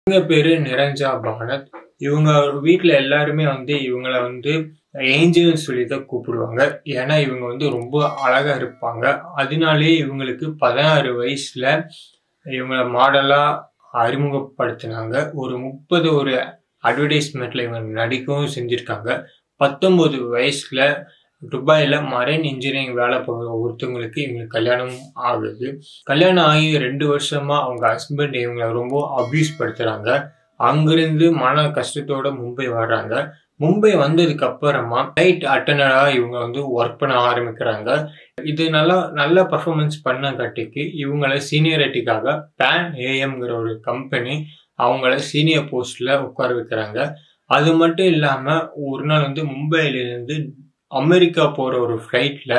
இவங்க பேரு நிரஞ்சா பானத் இவங்க வீட்டில் எல்லாருமே வந்து இவங்கள வந்து ஏஞ்சல்னு சொல்லி தான் கூப்பிடுவாங்க ஏன்னா இவங்க வந்து ரொம்ப அழகா இருப்பாங்க அதனாலே இவங்களுக்கு பதினாறு வயசுல இவங்கள மாடலா அறிமுகப்படுத்தினாங்க ஒரு முப்பது ஒரு அட்வர்டைஸ்மெண்ட்ல இவங்க நடிக்கவும் செஞ்சிருக்காங்க பத்தொன்பது வயசுல துபாயில மரைன் இன்ஜினியரிங் வேலை பார்க்குற ஒருத்தவங்களுக்கு இவங்களுக்கு கல்யாணம் ஆகுது கல்யாணம் ஆகி ரெண்டு வருஷமா அவங்க ஹஸ்பண்ட் இவங்களை ரொம்ப அபியூஸ் படுத்துறாங்க அங்கிருந்து மன கஷ்டத்தோட மும்பை வர்றாங்க மும்பை வந்ததுக்கு அப்புறமா லைட் அட்டனரா இவங்க வந்து ஒர்க் பண்ண ஆரம்பிக்கிறாங்க இது நல்லா நல்ல பர்ஃபார்மன்ஸ் பண்ண கட்டிக்கு இவங்கள சீனியரிட்டிக்காக பேன் ஏஎம்ங்கிற ஒரு கம்பெனி அவங்கள சீனியர் போஸ்ட்ல உட்கார வைக்கிறாங்க அது மட்டும் இல்லாம ஒரு நாள் வந்து மும்பையிலிருந்து அமெரிக்கா போற ஒரு ஃப்ளைட்ல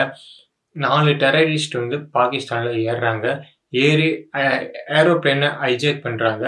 நாலு டெரரிஸ்ட் வந்து பாகிஸ்தான்ல ஏறுறாங்க ஏறி ஏரோப்ளேனை ஹைஜேக் பண்றாங்க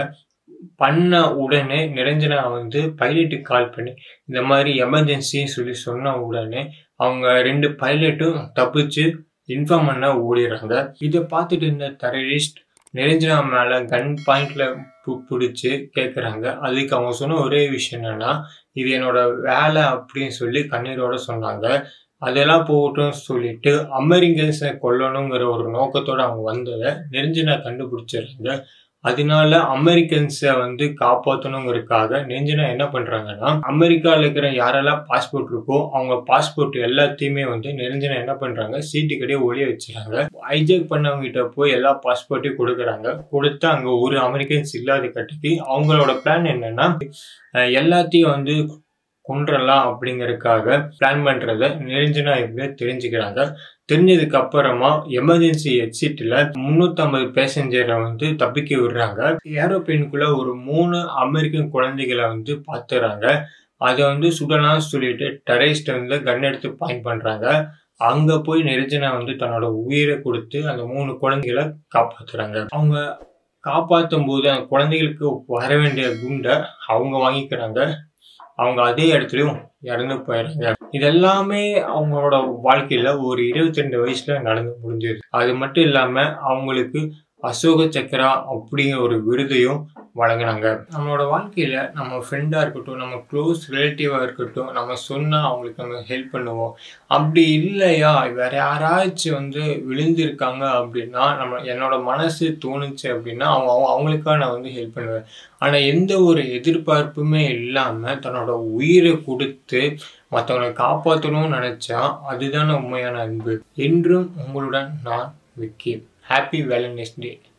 பண்ண உடனே நிரஞ்சனா வந்து பைலட்டுக்கு கால் பண்ணி இந்த மாதிரி எமர்ஜென்சின்னு சொல்லி சொன்ன உடனே அவங்க ரெண்டு பைலட்டும் தப்பிச்சு இன்ஃபார்ம் பண்ண ஓடிடுறாங்க இதை பார்த்துட்டு இருந்த டெரரிஸ்ட் நிரஞ்சனா மேல கன் பாயிண்ட்ல பிடிச்சி கேட்குறாங்க அதுக்கு அவங்க சொன்ன ஒரே விஷயம் என்னன்னா இது என்னோட வேலை அப்படின்னு சொல்லி கண்ணீரோட சொன்னாங்க அதெல்லாம் போகட்டும் சொல்லிட்டு அமெரிக்கன்ஸை கொல்லணுங்கிற ஒரு நோக்கத்தோட அவங்க வந்ததை நெருஞ்சினா கண்டுபிடிச்சிடுறாங்க அதனால அமெரிக்கன்ஸை வந்து காப்பாற்றணுங்கிறதுக்காக நெஞ்சினா என்ன பண்றாங்கன்னா அமெரிக்காவில் இருக்கிற யாரெல்லாம் பாஸ்போர்ட் இருக்கோ அவங்க பாஸ்போர்ட் எல்லாத்தையுமே வந்து நெருஞ்சினா என்ன பண்றாங்க சீட்டு கடையே ஒளிய வச்சுறாங்க ஹைஜேக் பண்ணவங்க கிட்ட போய் எல்லா பாஸ்போர்ட்டையும் கொடுக்குறாங்க கொடுத்து அங்க ஒரு அமெரிக்கன்ஸ் இல்லாத கட்டிக்கு அவங்களோட பிளான் என்னன்னா எல்லாத்தையும் வந்து கொன்றலாம் அப்படிங்கறதுக்காக பிளான் பண்றத நெருஞ்சினா எப்படியோ தெரிஞ்சுக்கிறாங்க தெரிஞ்சதுக்கு அப்புறமா எமர்ஜென்சி எக்ஸிட்ல முன்னூத்தி ஐம்பது பேசஞ்சரை வந்து தப்பிக்க விடுறாங்க ஏரோப்ளேனுக்குள்ள ஒரு மூணு அமெரிக்கன் குழந்தைகளை வந்து பாத்துறாங்க அதை வந்து சுடலாம்னு சொல்லிட்டு டெரரிஸ்ட் வந்து கன் எடுத்து பாயிண்ட் பண்றாங்க அங்க போய் நெருஜனா வந்து தன்னோட உயிரை கொடுத்து அந்த மூணு குழந்தைகளை காப்பாத்துறாங்க அவங்க காப்பாற்றும் போது அந்த குழந்தைகளுக்கு வர வேண்டிய குண்டை அவங்க வாங்கிக்கிறாங்க அவங்க அதே இடத்துலயும் இறந்து போயிடுறாங்க இதெல்லாமே அவங்களோட வாழ்க்கையில ஒரு இருபத்தி ரெண்டு வயசுல நடந்து முடிஞ்சது அது மட்டும் இல்லாம அவங்களுக்கு அசோக சக்கரா அப்படிங்கிற ஒரு விருதையும் வழங்கினாங்க நம்மளோட வாழ்க்கையில நம்ம ஃப்ரெண்டா இருக்கட்டும் நம்ம க்ளோஸ் ரிலேட்டிவா இருக்கட்டும் நம்ம சொன்னா அவங்களுக்கு நம்ம ஹெல்ப் பண்ணுவோம் அப்படி இல்லையா வேற யாராச்சும் வந்து விழுந்திருக்காங்க அப்படின்னா நம்ம என்னோட மனசு தோணுச்சு அப்படின்னா அவங்க அவங்களுக்காக நான் வந்து ஹெல்ப் பண்ணுவேன் ஆனா எந்த ஒரு எதிர்பார்ப்புமே இல்லாம தன்னோட உயிரை கொடுத்து மற்றவங்களை காப்பாற்றணும்னு நினைச்சா அதுதானே உண்மையான அன்பு என்றும் உங்களுடன் நான் விக்கி ஹாப்பி வேலண்டைன்ஸ் டே